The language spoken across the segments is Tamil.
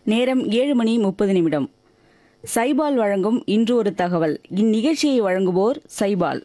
நேரம் ஏழு மணி முப்பது நிமிடம் சைபால் வழங்கும் இன்று ஒரு தகவல் இந்நிகழ்ச்சியை வழங்குவோர் சைபால்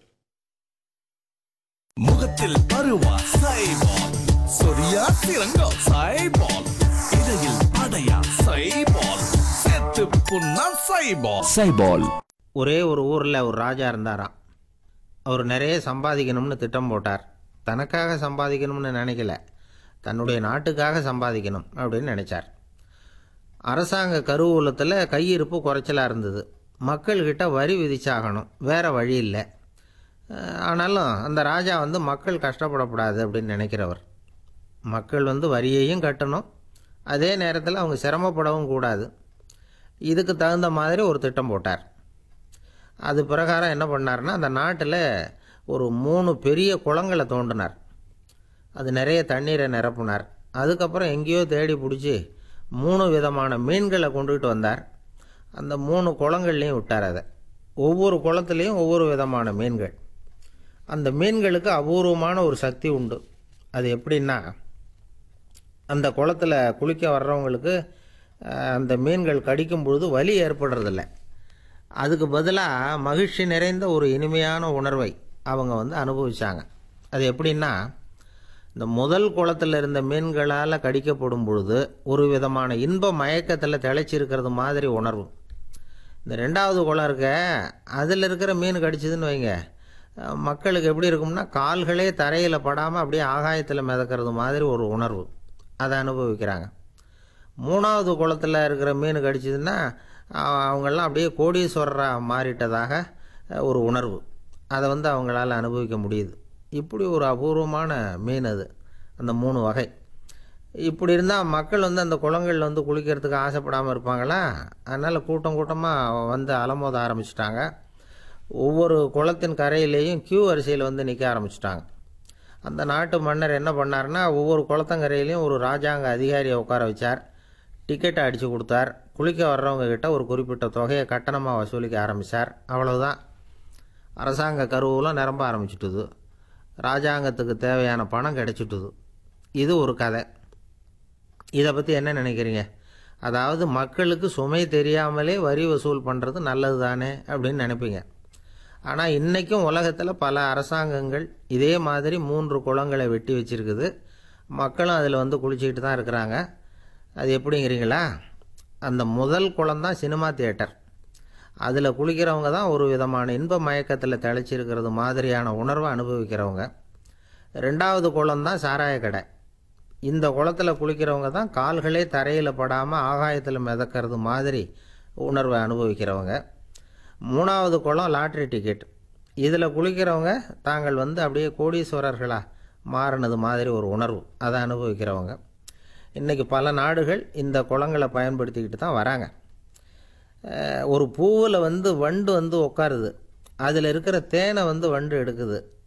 முகத்தில் பருவா சைபால் சொரியா சிறங்கோ சைபால் இடையில் அடையா சைபால் செத்து புண்ணா சைபால் சைபால் ஒரே ஒரு ஊரில் ஒரு ராஜா இருந்தாராம் அவர் நிறைய சம்பாதிக்கணும்னு திட்டம் போட்டார் தனக்காக சம்பாதிக்கணும்னு நினைக்கல தன்னுடைய நாட்டுக்காக சம்பாதிக்கணும் அப்படின்னு நினைச்சார் அரசாங்க கருவூலத்தில் கையிருப்பு குறைச்சலாக இருந்தது மக்கள்கிட்ட வரி விதிச்சாகணும் வேற வழி இல்லை அஹ் ஆனாலும் அந்த ராஜா வந்து மக்கள் கஷ்டப்படக்கூடாது அப்படின்னு நினைக்கிறவர் மக்கள் வந்து வரியையும் கட்டணும் அதே நேரத்தில் அவங்க சிரமப்படவும் கூடாது இதுக்கு தகுந்த மாதிரி ஒரு திட்டம் போட்டார் அது பிரகாரம் என்ன பண்ணார்னா அந்த நாட்டில் ஒரு மூணு பெரிய குளங்களை தோண்டினார் அது நிறைய தண்ணீரை நிரப்புனார் அதுக்கப்புறம் எங்கேயோ தேடி பிடிச்சி மூணு விதமான மீன்களை கொண்டுகிட்டு வந்தார் அந்த மூணு குளங்கள்லையும் விட்டார் அதை ஒவ்வொரு குளத்துலேயும் ஒவ்வொரு விதமான மீன்கள் அந்த மீன்களுக்கு அபூர்வமான ஒரு சக்தி உண்டு அது எப்படின்னா அந்த குளத்துல குளிக்க வர்றவங்களுக்கு அஹ், அந்த மீன்கள் கடிக்கும் பொழுது வலி ஏற்படுறதில்ல அதுக்கு பதிலாக மகிழ்ச்சி நிறைந்த ஒரு இனிமையான உணர்வை அவங்க வந்து அனுபவிச்சாங்க அது எப்படின்னா இந்த முதல் குளத்தில் இருந்த மீன்களால் கடிக்கப்படும் பொழுது ஒரு விதமான இன்ப மயக்கத்தில் திளைச்சிருக்கிறது மாதிரி உணர்வு இந்த ரெண்டாவது குளம் இருக்க அதில் இருக்கிற மீன் கடிச்சதுன்னு வைங்க அஹ், மக்களுக்கு எப்படி இருக்கும்னா கால்களே தரையில் படாமல் அப்படியே ஆகாயத்தில் மிதக்கிறது மாதிரி ஒரு உணர்வு அதை அனுபவிக்கிறாங்க மூணாவது குளத்தில் இருக்கிற மீன் கடிச்சதுன்னா அஹ், அவங்கெல்லாம் அப்படியே கோடீஸ்வரராக மாறிட்டதாக அஹ், ஒரு உணர்வு அதை வந்து அவங்களால அனுபவிக்க முடியுது இப்படி ஒரு அபூர்வமான மீன் அது அந்த மூணு வகை இப்படி இருந்தால் மக்கள் வந்து அந்த குளங்களில் வந்து குளிக்கிறதுக்கு ஆசைப்படாமல் இருப்பாங்களா அதனால் கூட்டம் கூட்டமாக வந்து அலமோத ஆரம்பிச்சிட்டாங்க ஒவ்வொரு குளத்தின் கரையிலேயும் கியூ வரிசையில் வந்து நிற்க ஆரம்பிச்சிட்டாங்க அந்த நாட்டு மன்னர் என்ன பண்ணாருன்னா ஒவ்வொரு குளத்தங்கரையிலையும் ஒரு ராஜாங்க அதிகாரியை உட்கார வச்சார் டிக்கெட்டை அடித்து கொடுத்தார் குளிக்க வர்றவங்க கிட்ட ஒரு குறிப்பிட்ட தொகையை கட்டணமாக வசூலிக்க ஆரம்பித்தார் அவ்வளவுதான் அரசாங்க கருவூலம் நிரம்ப ஆரம்பிச்சிட்டுது ராஜாங்கத்துக்கு தேவையான பணம் கிடைச்சிட்டுது இது ஒரு கதை இதை பற்றி என்ன நினைக்கிறீங்க அதாவது மக்களுக்கு சுமை தெரியாமலே வரி வசூல் பண்ணுறது நல்லது தானே அப்படின்னு நினைப்பீங்க ஆனால் இன்றைக்கும் உலகத்தில் பல அரசாங்கங்கள் இதே மாதிரி மூன்று குளங்களை வெட்டி வச்சிருக்குது மக்களும் அதில் வந்து குளிச்சுக்கிட்டு தான் இருக்கிறாங்க அது எப்படிங்கிறீங்களா அந்த முதல் குளம் தான் சினிமா தியேட்டர் அதில் குளிக்கிறவங்க தான் ஒரு விதமான இன்ப மயக்கத்தில் திளைச்சிருக்கிறது மாதிரியான உணர்வை அனுபவிக்கிறவங்க ரெண்டாவது குளம் தான் சாராய கடை இந்த குளத்தில் குளிக்கிறவங்க தான் கால்களே தரையில் படாமல் ஆகாயத்தில் மிதக்கிறது மாதிரி உணர்வை அனுபவிக்கிறவங்க மூணாவது குளம் லாட்ரி டிக்கெட் இதில் குளிக்கிறவங்க தாங்கள் வந்து அப்படியே கோடீஸ்வரர்களாக மாறினது மாதிரி ஒரு உணர்வு அதை அனுபவிக்கிறவங்க இன்றைக்கி பல நாடுகள் இந்த குளங்களை பயன்படுத்திக்கிட்டு தான் வராங்க அஹ், ஒரு பூவில் வந்து வண்டு வந்து உட்காருது அதில் இருக்கிற தேனை வந்து வண்டு எடுக்குது